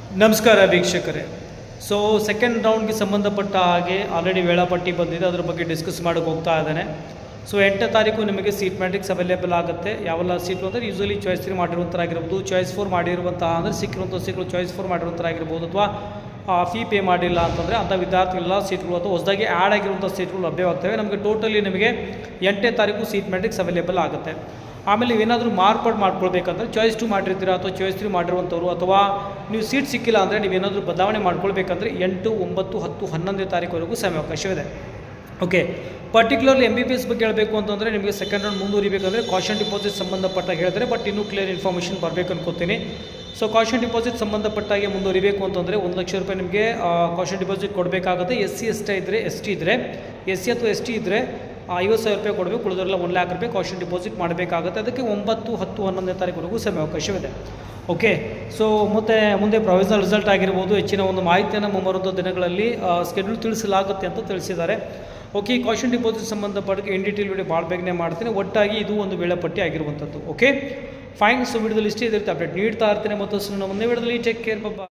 ನಮಸ್ಕಾರ ವೀಕ್ಷಕರೇ so second ರೌಂಡ್ಗೆ ಸಂಬಂಧಪಟ್ಟ ಹಾಗೆ ಆಲ್ರೆಡಿ ವೇಳಾಪಟ್ಟಿ ಬಂದಿದೆ ಅದ್ರ ಬಗ್ಗೆ ಡಿಸ್ಕಸ್ ಮಾಡೋಕೆ ಹೋಗ್ತಾ ಇದ್ದಾನೆ ಸೊ ಎಂಟನೇ ತಾರೀಕು ನಿಮಗೆ ಸೀಟ್ ಮ್ಯಾಟ್ರಿಕ್ಸ್ ಅವೈಲೇಬಲ್ ಆಗುತ್ತೆ ಯಾವೆಲ್ಲ ಸೀಟು ಅಂದರೆ ಯೂಸಲಿ ಚಾಯ್ಸ್ ತ್ರೀ ಮಾಡಿರುವಂಥರಾಗಿರ್ಬೋದು ಚಾಯ್ಸ್ ಫೋರ್ ಮಾಡಿರುವಂಥ ಅಂದರೆ ಸಿಕ್ಕಿರುವಂಥ ಸೀಟ್ಗಳು ಚಾಯ್ಸ್ ಫೋರ್ ಮಾಡಿರುವಂಥರಾಗಿರ್ಬೋದು ಅಥವಾ ಫೀ ಪೇ ಮಾಡಿಲ್ಲ ಅಂತಂದರೆ ಅಂಥ ವಿದ್ಯಾರ್ಥಿಗಳೆಲ್ಲ ಸೀಟ್ಗಳು ಅಥವಾ ಹೊಸದಾಗಿ ಆ್ಯಡ್ ಆಗಿರುವಂಥ ಸೀಟ್ಗಳು ಲಭ್ಯವಾಗ್ತವೆ ನಮಗೆ ಟೋಟಲಿ ನಿಮಗೆ ಎಂಟನೇ ತಾರೀಕು ಸೀಟ್ ಮ್ಯಾಟ್ರಿಕ್ಸ್ ಅವೈಲೇಬಲ್ ಆಗುತ್ತೆ ಆಮೇಲೆ ನೀವೇನಾದರೂ ಮಾರ್ಪಾಡು ಮಾಡ್ಕೊಳ್ಬೇಕಂದ್ರೆ ಚಾಯ್ಸ್ ಟು ಮಾಡಿರ್ತೀರಾ ಅಥವಾ ಚಾಯ್ಸ್ ತ್ರೀ ಮಾಡಿರುವಂಥವ್ರು ಅಥವಾ ನೀವು ಸೀಟ್ ಸಿಕ್ಕಿಲ್ಲ ಅಂದರೆ ನೀವೇನಾದರೂ ಬದಲಾವಣೆ ಮಾಡ್ಕೊಳ್ಬೇಕಂದ್ರೆ ಎಂಟು ಒಂಬತ್ತು ಹತ್ತು ಹನ್ನೊಂದನೇ ತಾರೀಕುವರೆಗೂ ಸಮಯಾವಕಾಶವಿದೆ okay particularly M B B S ಬಗ್ಗೆ ಹೇಳಬೇಕು ಅಂತಂದರೆ ನಿಮಗೆ ಸೆಕೆಂಡ್ ರೌಂಡ್ ಮುಂದುವರಿಬೇಕಂದ್ರೆ ಕಾಷನ್ ಡಿಪಾಸಿಟ್ ಸಂಬಂಧಪಟ್ಟ ಹೇಳ್ತಾರೆ ಬಟ್ ಇನ್ನೂ ಕ್ಲಿಯರ್ ಇನ್ಫಾರ್ಮೇಷನ್ ಬರಬೇಕು ಅನ್ಕೋತೀನಿ ಸೊ ಕಾಷನ್ ಡಿಪಾಸಿಟ್ ಸಂಬಂಧಪಟ್ಟಾಗೆ ಮುಂದುವರಿಬೇಕು ಅಂತಂದರೆ ಒಂದು ಲಕ್ಷ ರೂಪಾಯಿ ನಿಮಗೆ ಕಾಷನ್ ಡಿಪಾಸಿಟ್ ಕೊಡಬೇಕಾಗುತ್ತೆ ಎಸ್ ಸಿ ಎಸ್ ಟಿ ಇದ್ದರೆ ಎಸ್ ಟಿ ಇದ್ದರೆ ಎಸ್ ಸಿ ಅಥವಾ ಎಸ್ ಟಿ ಇದ್ದರೆ ಐವತ್ತು ಸಾವಿರ ರೂಪಾಯಿ ಕೊಡಬೇಕು ಉಳಿದವರೆಲ್ಲ ಒಂದು ಲ್ಯಾಕ್ ರೂಪಾಯಿ ಕಾಷನ್ ಡಿಪಾಸಿಟ್ ಮಾಡಬೇಕಾಗುತ್ತೆ ಅದಕ್ಕೆ ಒಂಬತ್ತು ಹತ್ತು ಹನ್ನೊಂದನೇ ತಾರೀಕುವರೆಗೂ ಸಮಯಾವಕಾಶವಿದೆ ಓಕೆ ಸೊ ಮತ್ತು ಮುಂದೆ ಪ್ರೊವಿಷನಲ್ ರಿಸಲ್ಟ್ ಆಗಿರ್ಬೋದು ಹೆಚ್ಚಿನ ಒಂದು ಮಾಹಿತಿಯನ್ನು ಮುಂಬರುವ ದಿನಗಳಲ್ಲಿ ಸ್ಕೆಡ್ಯೂಲ್ ತಿಳಿಸಲಾಗುತ್ತೆ ಅಂತ ತಿಳಿಸಿದ್ದಾರೆ ಓಕೆ ಈ ಕಾಷನ್ ಡಿಪಾಸಿಟ್ ಸಂಬಂಧಪಟ್ಟ ಇನ್ ಡೀಟೇಲ್ ವಿಡಿಯೋ ಭಾಳ ಬೇಗನೆ ಮಾಡ್ತೀನಿ ಒಟ್ಟಾಗಿ ಇದು ಒಂದು ವೇಳಾಪಟ್ಟಿ ಆಗಿರುವಂಥದ್ದು ಓಕೆ ಫೈನ್ ಸೊ ವಿಡಿಯೋದಲ್ಲಿ ಇಷ್ಟೇ ಇದೇ ರೀತಿ ಅಪ್ಡೇಟ್ ನೀಡ್ತಾ ಇರ್ತೀನಿ ಮತ್ತು ಸೊ ಮುಂದೆ ವಿಡಿಯೋದಲ್ಲಿ ಟೇಕ್ ಕೇರ್ ಬಾಬಾ